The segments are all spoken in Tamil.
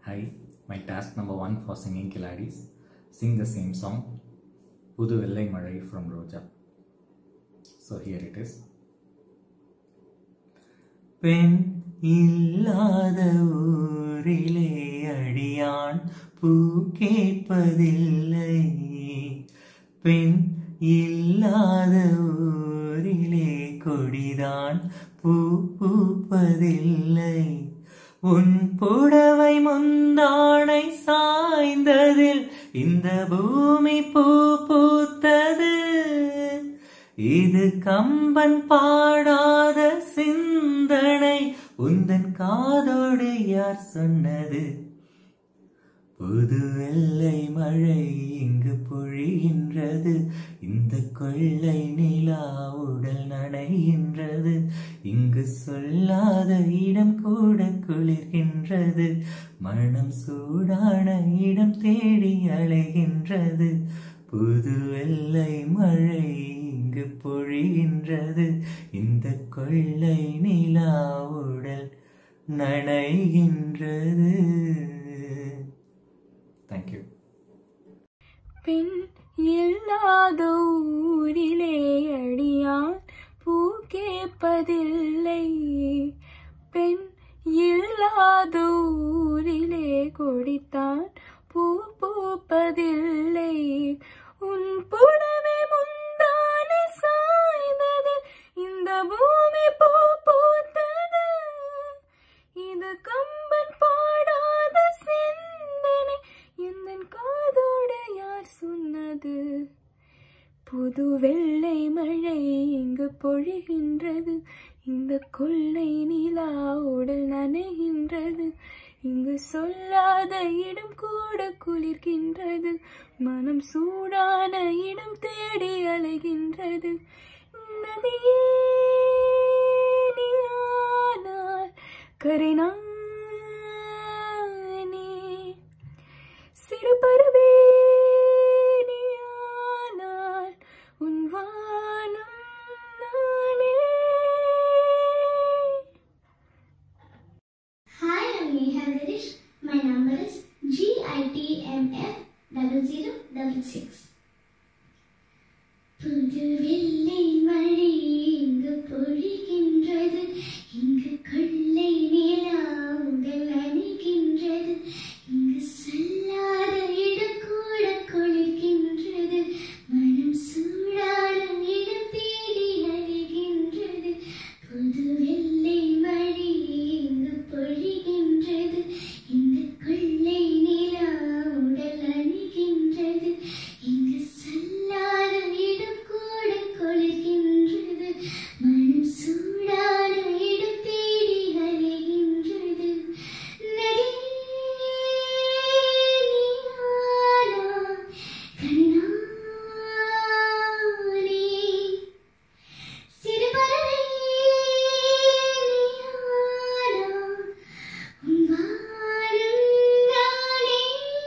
Hi, my task number one for singing Kiladis. Sing the same song, Pudu Vellai Malai from Roja. So here it is. பெண் இல்லாத ஊரிலே அடியான் பூ கேட்பதில்லை பெண் இல்லாத ஊரிலே கொடிதான் பூ பூப்பதில்லை உன் புடவை முந்தானை சாய்ந்ததில் இந்த பூமி பூ பூத்தது இது கம்பன் பாடாத சிந்தனை உந்தன் காதோடு யார் சொன்னது புது வெள்ளை மழை இங்கு பொழிகின்றது இந்த கொள்ளை நிலா உடல் நனைகின்றது இங்கு சொல்லாத இடம் கூட குளிர்கின்றது மனம் சூடான இடம் தேடி அலைகின்றது புது வெள்ளை மழை இங்கு பொழிகின்றது இந்த கொள்ளை நிலா உடல் நனைகின்றது தேங்க்யூ பெண் இல்லாத ஊரிலே அடியான் பூ கேட்பதில்லை பெண் இல்லாத ஊரிலே கொடித்தான் பூ பூப்பதில்லை உன் புடவை முந்தானை சாய்ந்தது இந்த பூமி பூ பூத்தது இது கம்பன் பாடாத சிந்தனை எந்தன் காதோடு யார் சொன்னது புது வெள்ளை மழை இங்கு பொழிகின்றது இந்த கொள்ளை நிலா உடல் நனைகின்றது இங்கு சொல்லாத இடம் கூட குளிர்கின்றது மனம் சூடான இடம் தேடி அலைகின்றது நதியே நீயானால் கரை நானே சிறு பருவே நீயானால் உன் வானம் நானே Hi, I'm Neha Girish. My number is GITMF double zero double six. புது வெள்ளை மழை இங்கு பொழிகின்றது இங்கு கொள்ளை நிலா உங்கள் அணிகின்றது இங்கு செல்லாத இடம் கூட குளிர்கின்றது மனம் சூடான இடம் தேடி அழிகின்றது புது வெள்ளை மழை இங்கு பொழிகின்றது இந்த கொள்ளை நிலா உடல் அணிகின்றது இங்கு செல்லாத இடம் கூட குளிர்கின்றது மனம் சூடான இடம் தேடி அலைகின்றது சிறுபறவை நீயானா உன் வானம் நானே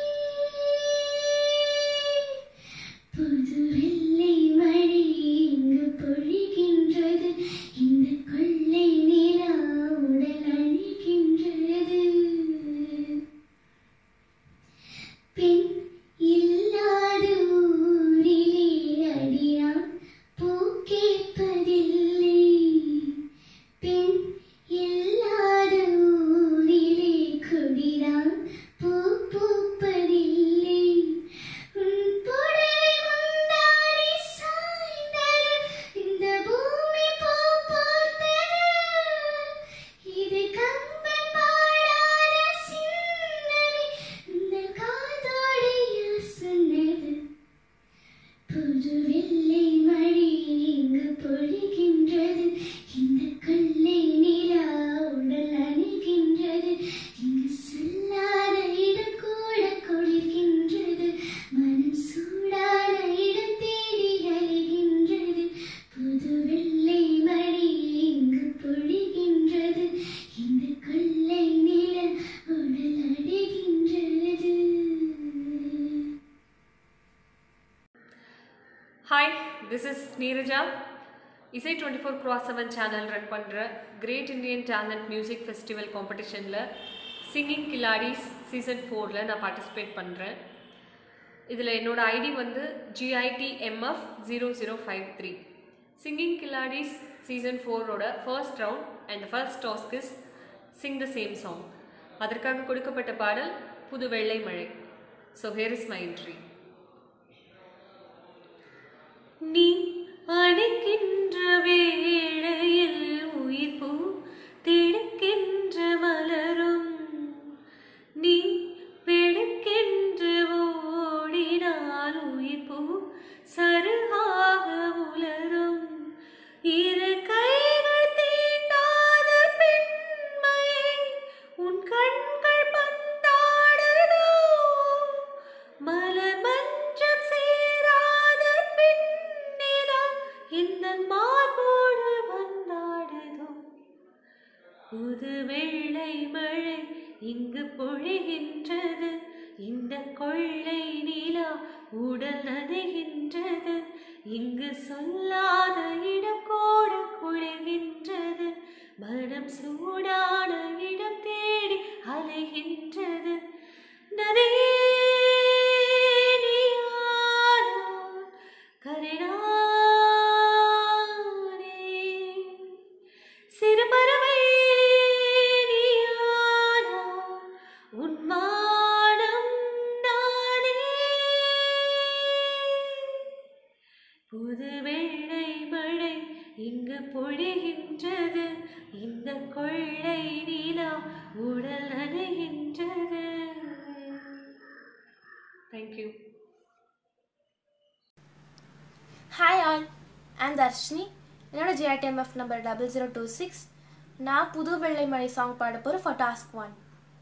புது வெள்ளை மழை இங்கு பொழிகின்றது இந்த கொள்ளை நிலா உடல் அழிகின்றது பெண் இல்லாத ஊரிலே அடியான் பூ கேட்பதில்லை பெண் இல்லாத ஊரிலே கொடிதான் பூ பூப்பதில்லை உன் புடவை முந்தானை சாய்ந்தது இந்த பூமி பூ பூத்தது இது கம்பன் பாடாத சிந்தனை இந்த காதோடு யார் சொன்னது புது வெள்ளை மழை இங்கு பொழிகின்றது இந்த கொள்ளை நிலா உடல் அணிகின்றது இங்கு செல்லாத இடம் கூட குளிர்கின்றது மனம் சூடான இடம் தேடி அலைகின்றது புது வெள்ளை மழை இங்கு பொழிகின்றது இந்த கொள்ளை நிலா உடல் அடைகின்றது ஹாய் திஸ் இஸ் நீரஜா இசை twenty four cross seven channel run பண்ணுற great Indian talent music festival காம்படிஷனில் சிங்கிங் கில்லாடிஸ் சீசன் ஃபோரில் நான் பார்ட்டிசிபேட் பண்ணுறேன் இதில் என்னோட ஐடி வந்து GIT MF zero zero five three singing Khiladis season ஃபோரோட first round and first task is sing the same song அதற்காக கொடுக்கப்பட்ட பாடல் புது வெள்ளை மழை so here is my entry நீ அணைக்கின்ற வேளையில் உயிர் பூ திடுக்கின்ற மலரும் நீ வெடுக்கென்று ஓடினால் உயிர் பூ சருகாக உலரும் இரு கைகள் தீண்டாத பெண்மையை உன் கண்கள் பந்தாடுதோ மலர் மஞ்சம் சேராத பெண்ணிலா இந்த மார்போடு வந்தாடுதோ புது வெள்ளை மழை இங்கு பொழிகின்றது இந்த கொள்ளை நிலா உடல் நனைகின்றது இங்கு சொல்லாத இடம் கூட குளிர்கின்றது மனம் சூடான இடம் தேடி அலைகின்றது நதியே நீயானா, கரையானே சிறு பறவை நீயானா, உன் வானம் நானே. புது வெள்ளை மழை இங்கு பொழிகின்றது இந்த கொள்ளை நிலா உடல் நனைகின்றது thank you hi all I'm Dharshini என்னோட GRTMF number double zero two six நான் புது வெள்ளை மழை சாங் பாட போகிறேன் ஃபார் டாஸ்க் ஒன்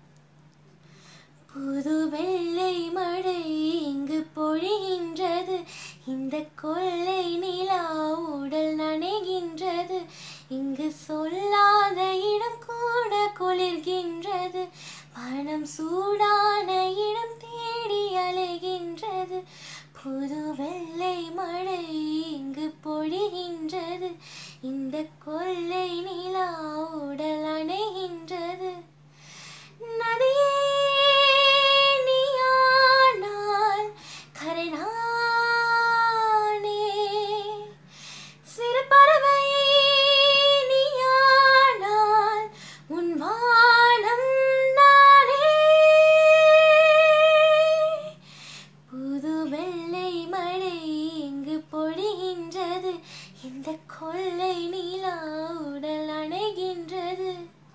புது வெள்ளை மழை இங்கு பொழிகின்றது இந்த கொள்ளை நிலா உடல் நனைகின்றது இங்கு சொல்லாத இடம் கூட குளிர்கின்றது மனம் சூடான இடம் தேடி அலைகின்றது புது வெள்ளை மழை இங்கு பொழிகின்றது இந்த கொள்ளை நிலா உடல் அணைகின்றது நதியே நீயானால் கரை நானே சிறு பறவை நீயானால் உன் வானம் நானே புது வெள்ளை மழை இங்கு பொழிகின்றது இந்த கொள்ளை நிலா உடல் அணைகின்றது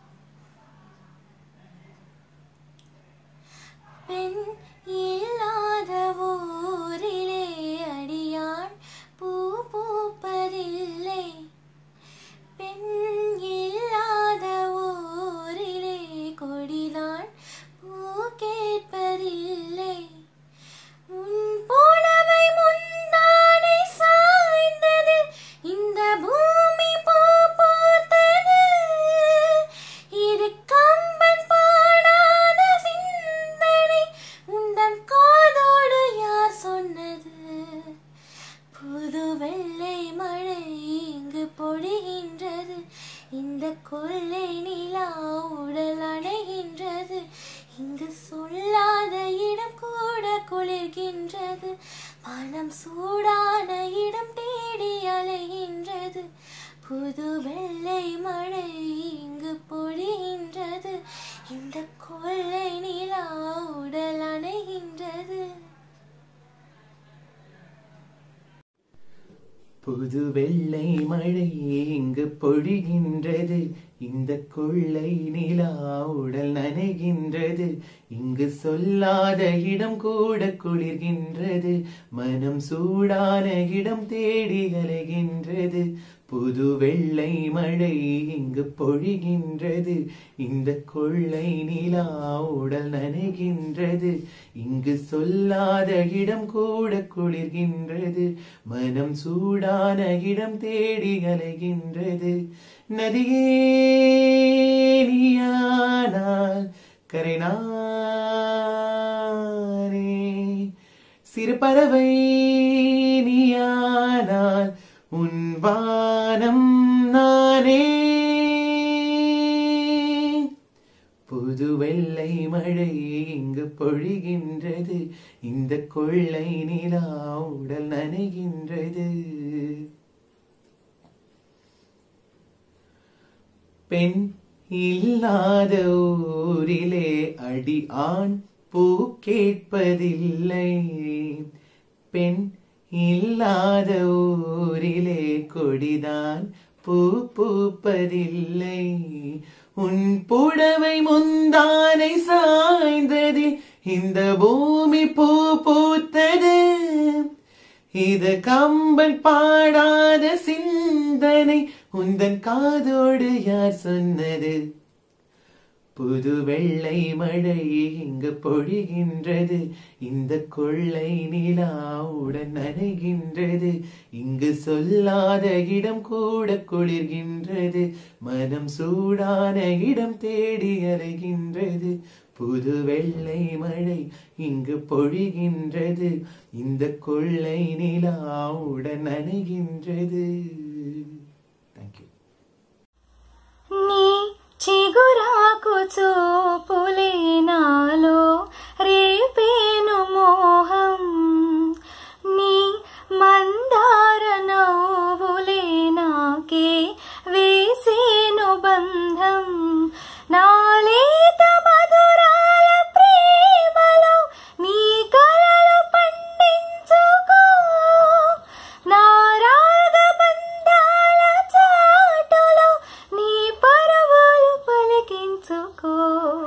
பெண் இல்லாத ஊரிலே அடியான் பூ பூப்பதில்லை பெண் இல்லாத ஊரிலே கொடிதான் பூ கேட்பதில்லை உன் போனவை முந்தானை சாய்ந்ததில் இந்த பூமி பூ பூத்தது இது கம்பன் பாடாத சிந்தனை உந்தன் காதோடு யார் சொன்னது புது வெள்ளை மழை இங்கு பொழிகின்றது இந்த கொள்ளை நிலா உடல் அணைகின்றது இங்கு சொல்லாத இடம் கூட குளிர்கின்றது மனம் சூடான இடம் தேடி அலைகின்றது புது வெள்ளை மழை இங்கு பொழிகின்றது இந்த கொள்ளை நிலா உடல் அணைகின்றது புது வெள்ளை மழை இங்கு பொழிகின்றது இந்த கொள்ளை நிலா உடல் நனைகின்றது இங்கு சொல்லாத இடம் கூட குளிர்கின்றது மனம் சூடான இடம் தேடி அலைகின்றது புது வெள்ளை மழை இங்கு பொழிகின்றது இந்த கொள்ளை நிலா உடல் நனைகின்றது இங்கு சொல்லாத இடம் கூட குளிர்கின்றது மனம் சூடான இடம் தேடி அலைகின்றது நதியே நீயானால் கரை நானே சிறு பறவை நீயானால் உன் வானம் நானே புது புது வெள்ளை மழை இங்கு பொழிகின்றது இந்த கொள்ளை நிலா உடல் நனைகின்றது பெண் இல்லாத ஊரிலே அடி ஆண் பூ கேட்பதில்லை பெண் இல்லாத ஊரிலே கொடிதான் பூ பூப்பதில்லை உன் புடவை முந்தானை சாய்ந்ததில் இந்த பூமி பூ பூத்தது இது கம்பன் பாடாத சிந்தனை உந்தன் காதோடு யார் சொன்னது புது வெள்ளை மழை இங்கு பொழிகின்றது இந்த கொள்ளை நிலாவுடன் நனைகின்றது இங்கு சொல்லாத இடம் கூட குளிர்கின்றது மனம் சூடான இடம் தேடி அலைகின்றது புது வெள்ளை மழை இங்கு பொழிகின்றது இந்த கொள்ளை நிலாவுடன் நனைகின்றது தேங்க்யூ నీ చిగురాకు చూపులే నాలో రేపేను మోహం నీ మందార నవ్వులే నాకే వేసేను బంధం నాలేత మధురాల ప్రేమలో నీ కలలు పండించుకో నారాగ బంధాల చాటులో నీ పరువులు పలికించుకో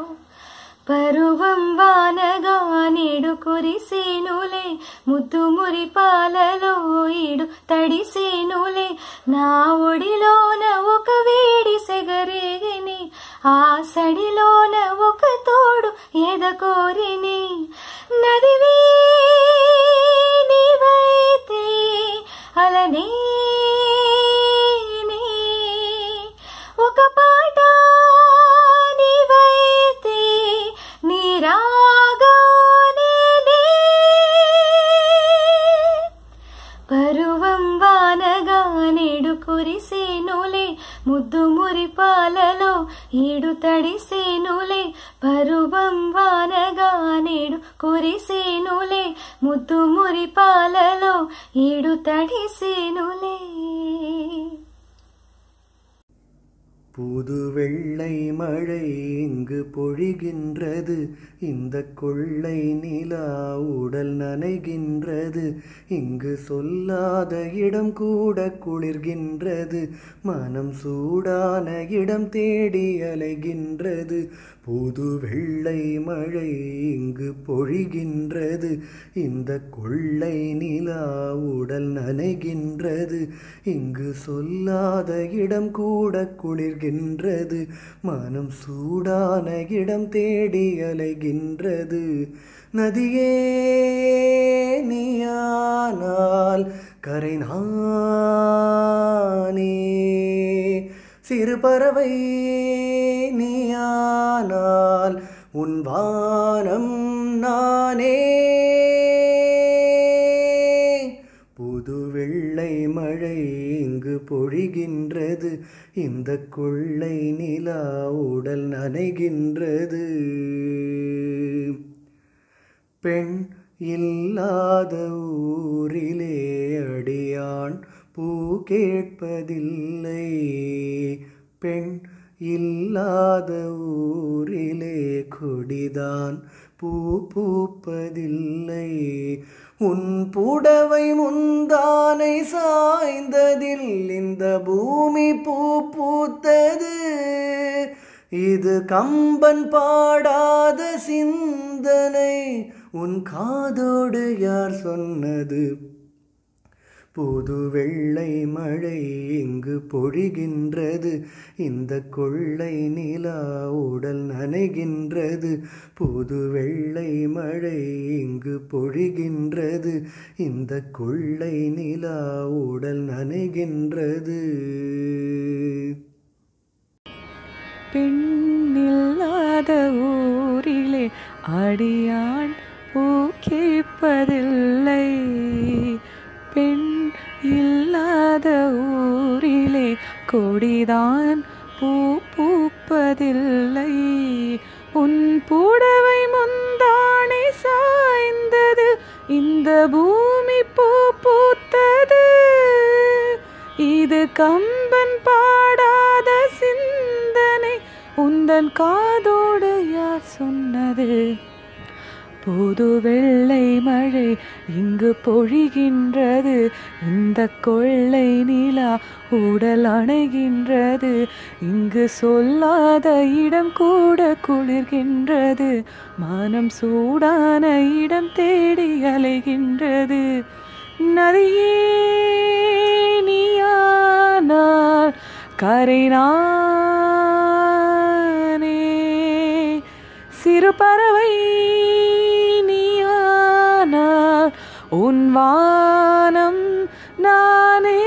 పరువం వానగా నేడు కురిసేనులే ముద్దు మురి పాలలో ఈడు తడిసేనులే నా ఒడిలోన ఒక వేడి సెగరేగిని ఆ సడిలోన ఒక తోడు ఎదకోరిని నదివే నీవైతే అలనే నే. ఒక పాట నీవైతే నీ రాగానే నే. పరువం వానగా నేడు కురిసేనులే ముద్దు మురి పాలలో ఈడు తడిసేనులే పరువం వానగా నేడు కురిసేనులే ముద్దు మురి పాలలో ఈడు తడిసేనులే புது வெள்ளை மழை இங்கு பொழிகின்றது இந்த கொள்ளை நிலா உடல் நனைகின்றது இங்கு சொல்லாத இடம் கூட குளிர்கின்றது மனம் சூடான இடம் தேடி அலைகின்றது புது வெள்ளை மழை இங்கு பொழிகின்றது இந்த கொள்ளை நிலா உடல் நனைகின்றது இங்கு சொல்லாத இடம் கூட குளிர்கின்றது மனம் சூடான இடம் தேடி அலைகின்றது நதியே நீயானால் கரை நானே சிறு பறவை நீயானால் உன் வானம் நானே புது வெள்ளை மழை இங்கு பொழிகின்றது இந்த கொள்ளை நிலா உடல் நனைகின்றது பெண் இல்லாத ஊரிலே அடியான் பூ கேட்பதில்லை பெண் இல்லாத ஊரிலே கொடிதான் பூ பூப்பதில்லை உன் புடவை முந்தானை சாய்ந்ததில் இந்த பூமி பூ பூத்தது இது கம்பன் பாடாத சிந்தனை உன் காதோடு யார் சொன்னது புது வெள்ளை மழை இங்கு பொழிகின்றது இந்த கொள்ளை நிலா உடல் நனைகின்றது புது வெள்ளை மழை இங்கு பொழிகின்றது இந்த கொள்ளை நிலா உடல் நனைகின்றது பெண்ணில்லாத ஊரிலே அடியான் பூ கேட்பதில்லை பெண் இல்லாத ஊரிலே கொடிதான் பூ பூப்பதில்லை உன் புடவை முந்தானை சாய்ந்தது இந்த பூமி பூ பூத்தது இது கம்பன் பாடாத சிந்தனை உந்தன் காதோடு யார் சொன்னது புது வெள்ளை மழை இங்கு பொழிகின்றது இந்த கொள்ளை நிலா உடல் அணைகின்றது இங்கு சொல்லாத இடம் கூட குளிர்கின்றது மனம் சூடான இடம் தேடி அலைகின்றது நதியே நீயானால் கரை நானே சிறு பறவை நீயானால் உன் வானம் நானே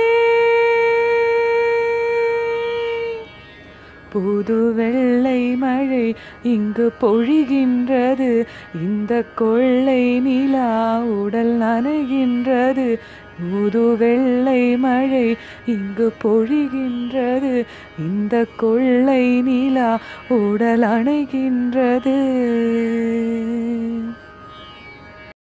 புது வெள்ளை மழை இங்கு பொழிகின்றது இந்த கொள்ளை நிலா உடல் நனைகின்றது புது வெள்ளை மழை இங்கு பொழிகின்றது இந்த கொள்ளை நிலா உடல் அணைகின்றது